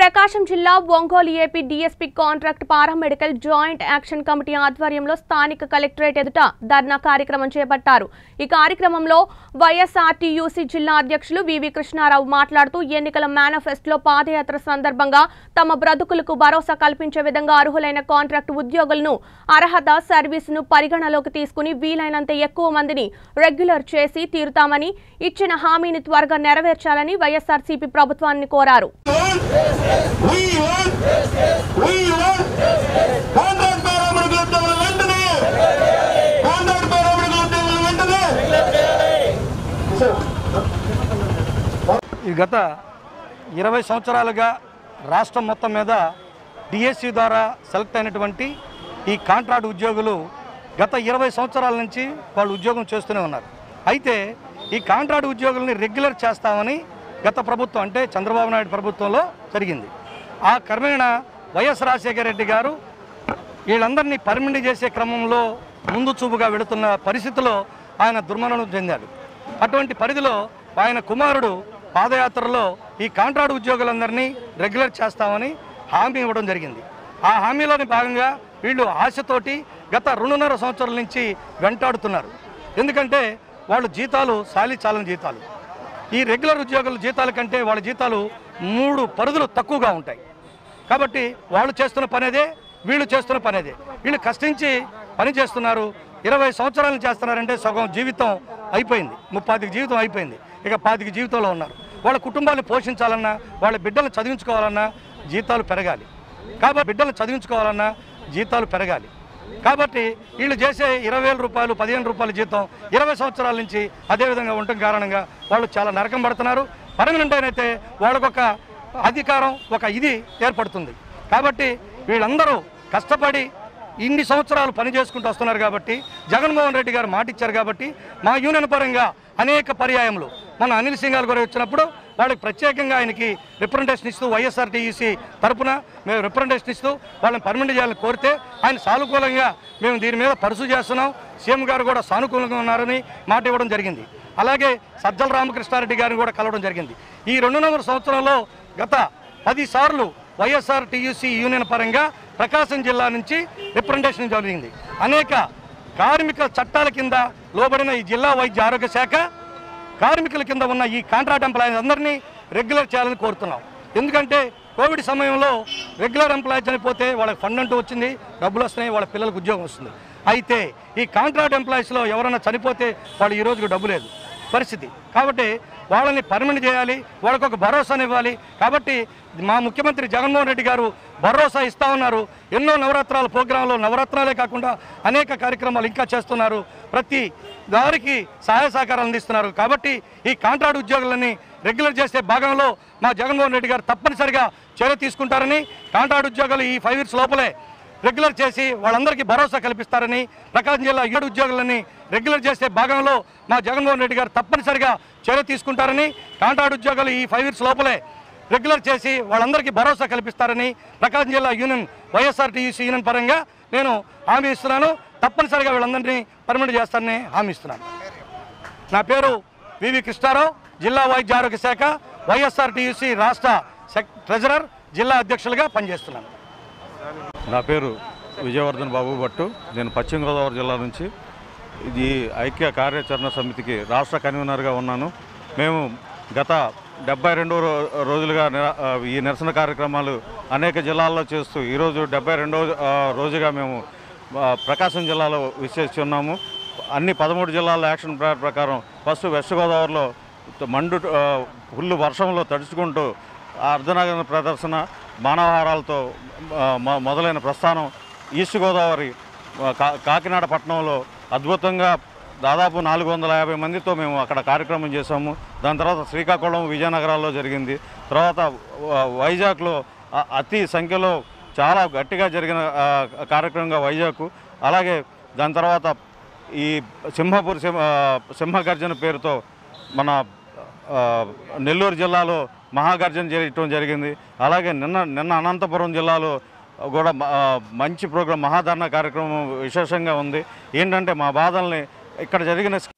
ప్రకాశం జిల్లా Ongole AP DSP contract paramedical joint action committee ఆధ్వర్యంలో స్థానిక కలెక్టరేట్ ఎదుట ధర్నా కార్యక్రమం చేపట్టారు ఈ కార్యక్రమంలో వైఎస్ఆర్టీయూసీ జిల్లా అధ్యక్షులు వివి కృష్ణారావు మాట్లాడుతూ ఎన్నికల మేనిఫెస్టోలో పాదయాత్ర సందర్భంగా తమ బ్రతుకులకు భరోసా కల్పించే విధంగా అర్హులైన కాంట్రాక్ట్ ఉద్యోగులను అర్హత సర్వీసును పరిగణలోకి తీసుకుని వీలైనంత ఎక్కువ మందిని రెగ్యులర్ చేసి తీరుతామని ఇచ్చిన హామీని త్వరగా నెరవేర్చాలని వైఎస్ఆర్సీపీ ప్రభుత్వాన్ని కోరారు We want, we want, contract paramedical ఉద్యోగులు వెంటనే కాంట్రాక్ట్ పారామెడికల్ ఉద్యోగులు వెంటనే ఈ గత ఇరవై సంవత్సరాలుగా రాష్ట్రం మొత్తం మీద డిఎస్సి ద్వారా సెలెక్ట్ అయినటువంటి ఈ కాంట్రాక్ట్ ఉద్యోగులు గత ఇరవై సంవత్సరాల నుంచి వాళ్ళు ఉద్యోగం చేస్తూనే ఉన్నారు అయితే ఈ కాంట్రాక్ట్ ఉద్యోగుల్ని రెగ్యులర్ చేస్తామని గత ప్రభుత్వం అంటే చంద్రబాబు నాయుడు ప్రభుత్వంలో జరిగింది ఆ క్రమేణ వైఎస్ రాజశేఖర రెడ్డి గారు వీళ్ళందరినీ పర్మినెంట్ చేసే క్రమంలో ముందు చూపుగా వెళుతున్న పరిస్థితిలో ఆయన దుర్మరణం చెందాడు అటువంటి పరిధిలో ఆయన కుమారుడు పాదయాత్రలో ఈ కాంట్రాక్ట్ ఉద్యోగులందరినీ రెగ్యులర్ చేస్తామని హామీ ఇవ్వడం జరిగింది ఆ హామీలోని భాగంగా వీళ్ళు ఆశతోటి గత రెండున్నర సంవత్సరాల నుంచి వెంటాడుతున్నారు ఎందుకంటే వాళ్ళు జీతాలు సాలి చాలని జీతాలు ఈ రెగ్యులర్ ఉద్యోగుల జీతాల కంటే వాళ్ళ జీతాలు మూడు పరిధులు తక్కువగా ఉంటాయి కాబట్టి వాళ్ళు చేస్తున్న పని అదే వీళ్ళు చేస్తున్న పని అదే వీళ్ళు కష్టించి పని చేస్తున్నారు ఇరవై సంవత్సరాలు చేస్తున్నారంటే సగం జీవితం అయిపోయింది ముప్పాతికి జీవితం అయిపోయింది ఇక పాతికి జీవితంలో ఉన్నారు వాళ్ళ కుటుంబాన్ని పోషించాలన్నా వాళ్ళ బిడ్డలను చదివించుకోవాలన్నా జీతాలు పెరగాలి కాబట్టి బిడ్డలను చదివించుకోవాలన్నా జీతాలు పెరగాలి కాబట్టి వీళ్ళు చేసే ఇరవై వేల రూపాయలు పదిహేను రూపాయల జీతం ఇరవై సంవత్సరాల నుంచి అదే విధంగా ఉండటం కారణంగా వాళ్ళు చాలా నరకం పడుతున్నారు పర్మనెంట్ అయితే వాళ్ళకొక అధికారం ఒక ఇది ఏర్పడుతుంది కాబట్టి వీళ్ళందరూ కష్టపడి ఇన్ని సంవత్సరాలు పని చేసుకుంటూ వస్తున్నారు కాబట్టి జగన్మోహన్ రెడ్డి గారు మాట ఇచ్చారు కాబట్టి మా యూనియన్ పరంగా అనేక పర్యాయములు మన అనిల్ సింగ్ గారు కూడా వచ్చినప్పుడు వాళ్ళకి ప్రత్యేకంగా ఆయనకి రిప్రజెంటేషన్ ఇస్తూ వైఎస్ఆర్టీఈసీ తరపున మేము రిప్రజెంటేషన్ ఇస్తూ వాళ్ళని పర్మనెంట్ చేయాలని కోరితే ఆయన సానుకూలంగా మేము దీని మీద పరుసు చేస్తున్నాం సీఎం గారు కూడా సానుకూలంగా ఉన్నారని మాట ఇవ్వడం జరిగింది అలాగే సజ్జల రామకృష్ణారెడ్డి గారిని కూడా కలవడం జరిగింది ఈ రెండున్నర సంవత్సరంలో గత పది సార్లు వైఎస్ఆర్ టీయూసీ యూనియన్ పరంగా ప్రకాశం జిల్లా నుంచి రిప్రజెంటేషన్ జరిగింది అనేక కార్మిక చట్టాల కింద లోబడిన ఈ జిల్లా వైద్య ఆరోగ్య శాఖ కార్మికుల కింద ఉన్న ఈ కాంట్రాక్ట్ ఎంప్లాయీస్ అందరినీ రెగ్యులర్ చేయాలని కోరుతున్నాం ఎందుకంటే కోవిడ్ సమయంలో రెగ్యులర్ ఎంప్లాయీ చనిపోతే వాళ్ళకి ఫండ్ అంటూ వచ్చింది డబ్బులు వస్తున్నాయి వాళ్ళ పిల్లలకు ఉద్యోగం వస్తుంది అయితే ఈ కాంట్రాక్ట్ ఎంప్లాయీస్లో ఎవరైనా చనిపోతే వాళ్ళు ఈ రోజుకు డబ్బు లేదు పరిస్థితి కాబట్టి వాళ్ళని పర్మనెంట్ చేయాలి వాళ్ళకు ఒక భరోసాని ఇవ్వాలి కాబట్టి మా ముఖ్యమంత్రి జగన్మోహన్ రెడ్డి గారు భరోసా ఇస్తా ఉన్నారు ఎన్నో నవరాత్రాల ప్రోగ్రాంలో నవరత్నాలే కాకుండా అనేక కార్యక్రమాలు ఇంకా చేస్తున్నారు ప్రతి దారికి సహాయ సహకారాలు అందిస్తున్నారు కాబట్టి ఈ కాంట్రాక్ట్ ఉద్యోగులని రెగ్యులర్ చేసే భాగంలో మా జగన్మోహన్ రెడ్డి గారు తప్పనిసరిగా చర్య తీసుకుంటారని కాంట్రాక్ట్ ఉద్యోగులు ఈ ఫైవ్ ఇయర్స్ లోపలే రెగ్యులర్ చేసి వాళ్ళందరికీ భరోసా కల్పిస్తారని ప్రకాశం జిల్లా ఏడు ఉద్యోగులని రెగ్యులర్ చేసే భాగంలో మా జగన్మోహన్ రెడ్డి గారు తప్పనిసరిగా చర్య తీసుకుంటారని కాంట్రాక్ట్ ఉద్యోగులు ఈ ఫైవ్ ఇయర్స్ లోపలే రెగ్యులర్ చేసి వాళ్ళందరికీ భరోసా కల్పిస్తారని ప్రకాశం జిల్లా యూనియన్ వైఎస్ఆర్టీయూసీ యూనియన్ పరంగా నేను హామీ ఇస్తున్నాను తప్పనిసరిగా వీళ్ళందరినీ పర్మిట్ చేస్తానని హామీ ఇస్తున్నాను నా పేరు వివి కృష్ణారావు జిల్లా వైద్య ఆరోగ్య శాఖ వైఎస్ఆర్టీయూసీ రాష్ట్ర సెక్ ట్రెజరర్ జిల్లా అధ్యక్షులుగా పనిచేస్తున్నాను నా పేరు విజయవర్ధన్ బాబు భట్టు నేను పశ్చిమ గోదావరి జిల్లా నుంచి ఇది ఐక్య కార్యాచరణ సమితికి రాష్ట్ర కన్వీనర్గా ఉన్నాను మేము గత డెబ్బై రెండు రోజులుగా నిర- ఆ, ఈ నిరసన కార్యక్రమాలు అనేక జిల్లాల్లో చేస్తూ ఈరోజు డెబ్బై రెండవ ఆ, రోజుగా మేము ఆ, ప్రకాశం జిల్లాలో విశేషించి ఉన్నాము అన్ని పదమూడు జిల్లాల యాక్షన్ ప్లాన్ ప్రకారం ఫస్ట్ వెస్ట్ గోదావరిలో మండు ఆ, ఫుల్ వర్షంలో తడుచుకుంటూ ఆ అర్ధనగర ప్రదర్శన మానవహారాలతో ఆ, మొ- మొదలైన ప్రస్థానం ఈస్ట్ గోదావరి ఆ, కా- కాకినాడ పట్టణంలో అద్భుతంగా దాదాపు నాలుగు వందల యాభై మందితో మేము అక్కడ కార్యక్రమం చేశాము దాని తర్వాత శ్రీకాకుళం విజయనగరాల్లో జరిగింది తర్వాత వ- వైజాగ్లో అ- అతి సంఖ్యలో చాలా గట్టిగా జరిగిన ఆ, కార్యక్రమంగా వైజాగ్ అలాగే దాని తర్వాత ఈ సింహపూర్ సింహ సింహగర్జన పేరుతో మన ఆ, నెల్లూరు జిల్లాలో మహాగర్జన చేయటం జరిగింది అలాగే నిన్న నిన్న అనంతపురం జిల్లాలో కూడా మ- ఆ, మంచి ప్రోగ్రాం మహాధరణ కార్యక్రమం విశేషంగా ఉంది ఏంటంటే మా బాధల్ని ఇక్కడ జరిగిన